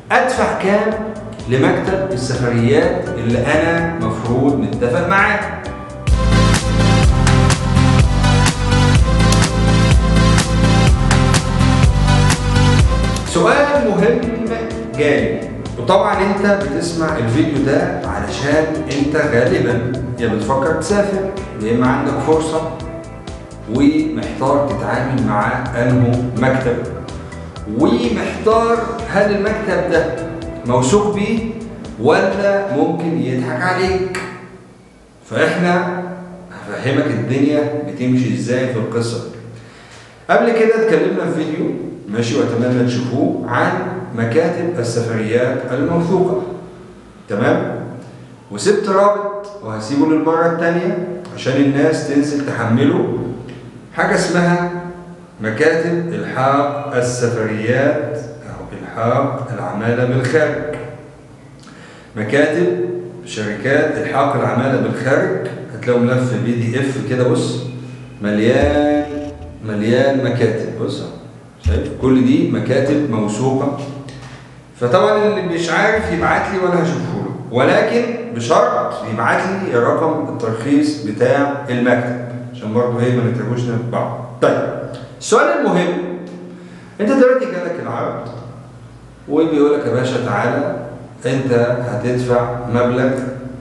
ادفع كام لمكتب السفريات اللي انا مفروض متفق معاه سؤال مهم جالي وطبعا انت بتسمع الفيديو ده علشان انت غالبا يا بتفكر تسافر يا اما عندك فرصه ومحتار تتعامل مع انه مكتب ومحتار هل المكتب ده موثوق بيه ولا ممكن يضحك عليك فاحنا هفهمك الدنيا بتمشي ازاي في القصه دي قبل كده اتكلمنا في فيديو ماشي واتمنى تشوفوه عن مكاتب السفريات الموثوقه تمام وسبت رابط وهسيبه للمره الثانيه عشان الناس تنزل تحمله حاجه اسمها مكاتب الحاق السفريات او الحاق العماله بالخارج مكاتب شركات الحاق العماله بالخارج هتلاقوا ملف بي دي اف كده بص مليان مليان مكاتب بص شايف كل دي مكاتب موثوقه فطبعا اللي مش عارف يبعت لي وانا هشوفه له ولكن بشرط يبعت لي رقم الترخيص بتاع المكتب عشان برضه ايه ما نترجوش بعض طيب السؤال المهم انت دلوقتي جالك العرض وبيقول لك يا باشا تعالى انت هتدفع مبلغ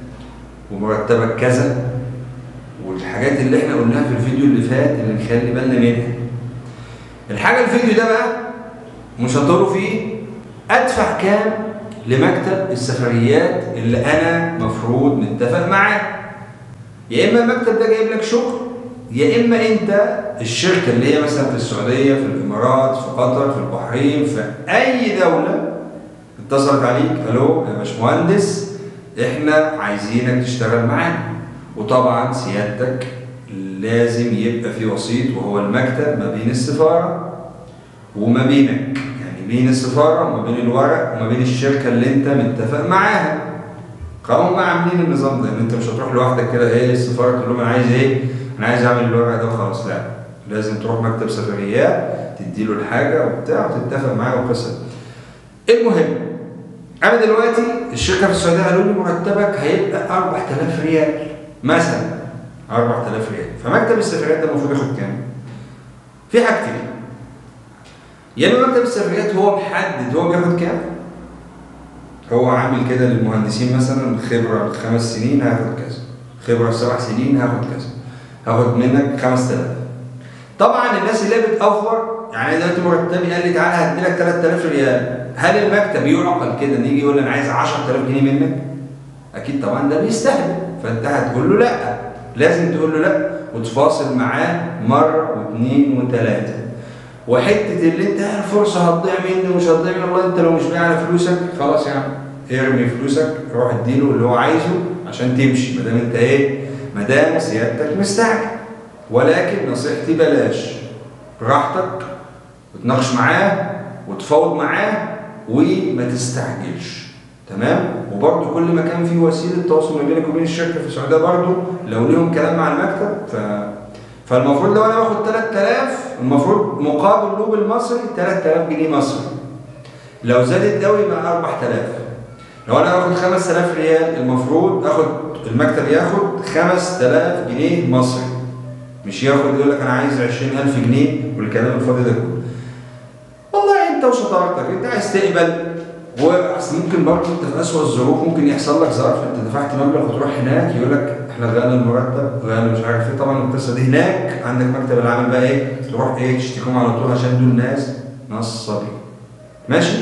ومرتبك كذا والحاجات اللي احنا قلناها في الفيديو اللي فات اللي نخلي بالنا منها الحاجه الفيديو ده بقى مش هطوله فيه ادفع كام لمكتب السفريات اللي انا مفروض متفق معاه يا اما المكتب ده جايب لك شغل يا اما انت الشركه اللي هي مثلا في السعوديه في الامارات في قطر في البحرين في اي دوله اتصلت عليك الو يا باشمهندس احنا عايزينك تشتغل معانا وطبعا سيادتك لازم يبقى في وسيط وهو المكتب ما بين السفاره وما بينك يعني بين السفاره وما بين الورق وما بين الشركه اللي انت متفق معاها هم عاملين النظام ده ان انت مش هتروح لوحدك كده ايه السفاره تقول لهم انا عايز ايه انا عايز اعمل الورق ده وخلاص لا لازم تروح مكتب سفريات تديله الحاجه وبتاع وتتفق معاه وقصه المهم انا دلوقتي الشركه في السعوديه قالوا لي مرتبك هيبقى 4000 ريال مثلا 4000 ريال فمكتب السفريات ده المفروض ياخد كام؟ في حاجتين يا اما مكتب السفريات هو محدد هو بياخد كام؟ هو عامل كده للمهندسين مثلا خبره خمس سنين هاخد كذا خبره سبع سنين هاخد كذا هاخد منك 5000 طبعا الناس اللي هي بتأفور يعني دلوقتي مرتبي قال لي تعالى هدي لك 3000 ريال هل المكتب يعقل كده ان يجي يقول لي انا عايز 10000 جنيه منك؟ اكيد طبعا ده بيستهبل فانت هتقول له لا لازم تقول له لا وتفاصل معاه مره واثنين وثلاثه وحته اللي انت الفرصه هتضيع مني ومش هتضيع مني والله انت لو مش بايع على فلوسك خلاص يا عم ارمي فلوسك روح اديله اللي هو عايزه عشان تمشي ما دام انت ايه ما دام سيادتك مستعجل ولكن نصيحتي بلاش براحتك وتناقش معاه وتفاوض معاه وما تستعجلش تمام وبرده كل ما كان في وسيله تواصل ما بينك وبين الشركه في السعوديه برده لو ليهم كلام مع المكتب ف فالمفروض لو انا باخد 3000 المفروض مقابل له بالمصري 3000 جنيه مصري لو زادت قوي يبقى 4000 لو انا باخد 5000 ريال المفروض اخد المكتب ياخد 5000 جنيه مصري مش ياخد يقول لك انا عايز 20000 جنيه والكلام الفاضي ده كله والله انت وشطارتك انت عايز تقبل واصل ممكن برضه انت في اسوء الظروف ممكن يحصل لك ظرف انت دفعت مبلغ وتروح هناك يقول لك احنا غنى المرتب غنى مش عارف ايه طبعا القصه دي هناك عندك مكتب العمل بقى ايه تروح ايه تشتكيهم على طول عشان دول ناس نصابين ماشي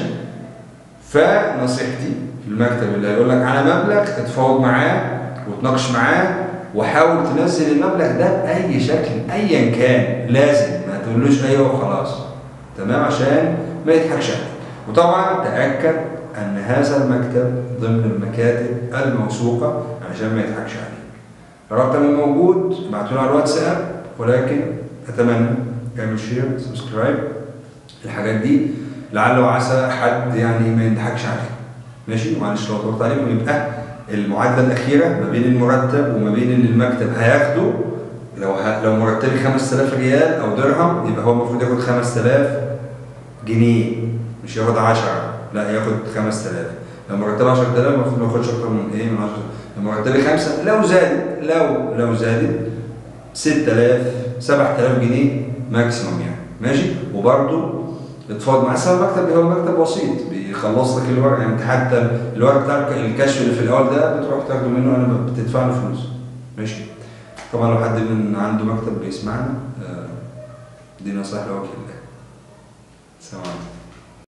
فنصيحتي المكتب اللي هيقول لك على مبلغ تتفاوض معاه وتناقش معاه وحاول تنزل المبلغ ده باي شكل ايا كان لازم ما تقولوش ايوه وخلاص تمام عشان ما يضحكش عليك وطبعا تاكد ان هذا المكتب ضمن المكاتب الموثوقه عشان ما يضحكش عليك رقمي موجود ابعتوا على الواتساب ولكن اتمنى اعمل شير سبسكرايب الحاجات دي لعل وعسى حد يعني ما يضحكش عليك ماشي معلش لو طولت عليكم يبقى المعادله الاخيره ما بين المرتب وما بين اللي المكتب هياخده لو ه... لو مرتبي 5000 ريال او درهم يبقى هو المفروض ياخد 5000 جنيه مش ياخد 10 لا ياخد 5000 لو مرتبه 10000 المفروض ما ياخدش اكتر من ايه من 10 لو مرتبه 5 لو زادت لو لو زادت 6000 7000 جنيه ماكسيموم يعني ماشي وبرده اتفاض مع السبب المكتب هو مكتب بسيط بيخلص لك الورق يعني انت حتى الورق بتاع الكشف اللي في الاول ده بتروح تاخده منه انا بتدفع له فلوس ماشي طبعا لو حد من عنده مكتب بيسمعنا آه، دي نصيحه لوجه الله سلام عليكم